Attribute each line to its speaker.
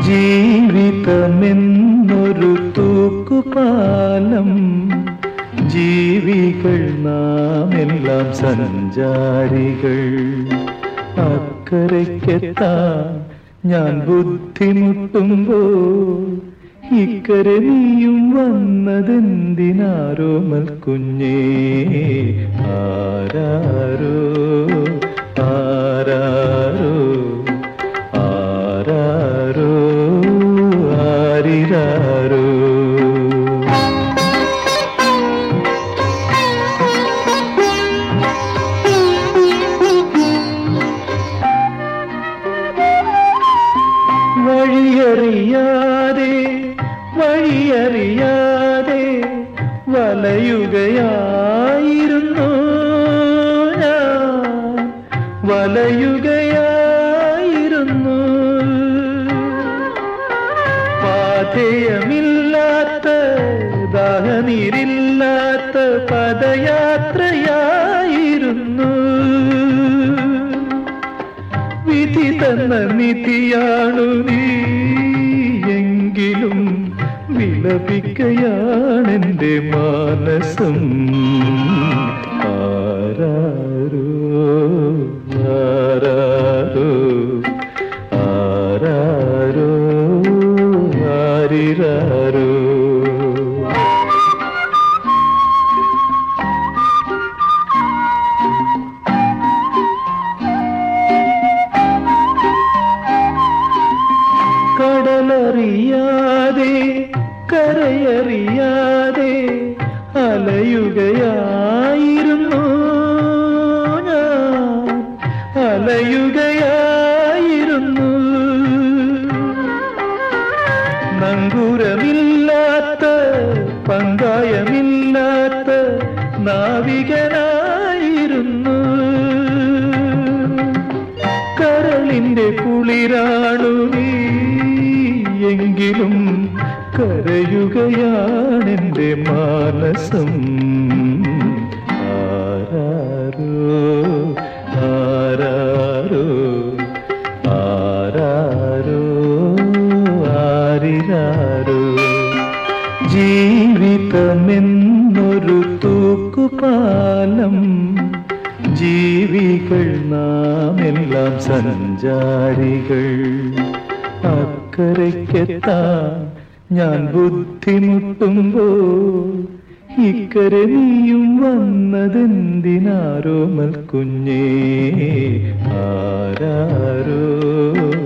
Speaker 1: ജീവിതമെന്നൊരു തൂക്കുപാലം ജീവികൾ നാം എല്ലാം സഞ്ചാരികൾ അക്കരയ്ക്കെത്താൻ ഞാൻ ബുദ്ധിമുട്ടുമ്പോൾ ഇക്കരെ നീയും വന്നതെന്തിനാരോമൽ കുഞ്ഞേ ആരാരോ ആരാരോ ആരാരോ ആരിരാരോ വഴിയറിയാതെ വഴിയറിയാതെ വലയുകയായിരുന്നു ഞാൻ വലയുകയായിരുന്നു പാതയമില്ലാത്ത ദാഹനീരില്ലാത്ത പദയാത്രയായിരുന്നു വിധി തന്ന നിധിയാണു നീ എങ്കിലും വിലപിക്കയാണെന്റെ മാനസം ആരാരോ ആരാരോ ആരാരോ ആരിരാരോ കടലറിയാതെ കരയറിയാതെ അലയുകയായിരുന്നു ഞാൻ അലയുകയായിരുന്നു നങ്കൂരമില്ലാത്ത പങ്കായമില്ലാത്ത നാവികനായിരുന്നു കരളിന്റെ കുളിരാണു നീ എങ്കിലും കരയുകയാണെന്റെ മാനസം ആരാരോ ആരാരോ ആരാരോ ആരിരാരോ ജീവിതമെന്നൊരു തൂക്കുപാലം ജീവികൾ നാം എല്ലാം സഞ്ചാരികൾ അക്കരയ്ക്കെത്താൻ ഞാൻ ബുദ്ധിമുട്ടുമ്പോൾ ഇക്കരെ നീയും വന്നതെന്തിനാരോമൽ കുഞ്ഞേ ആരാരോ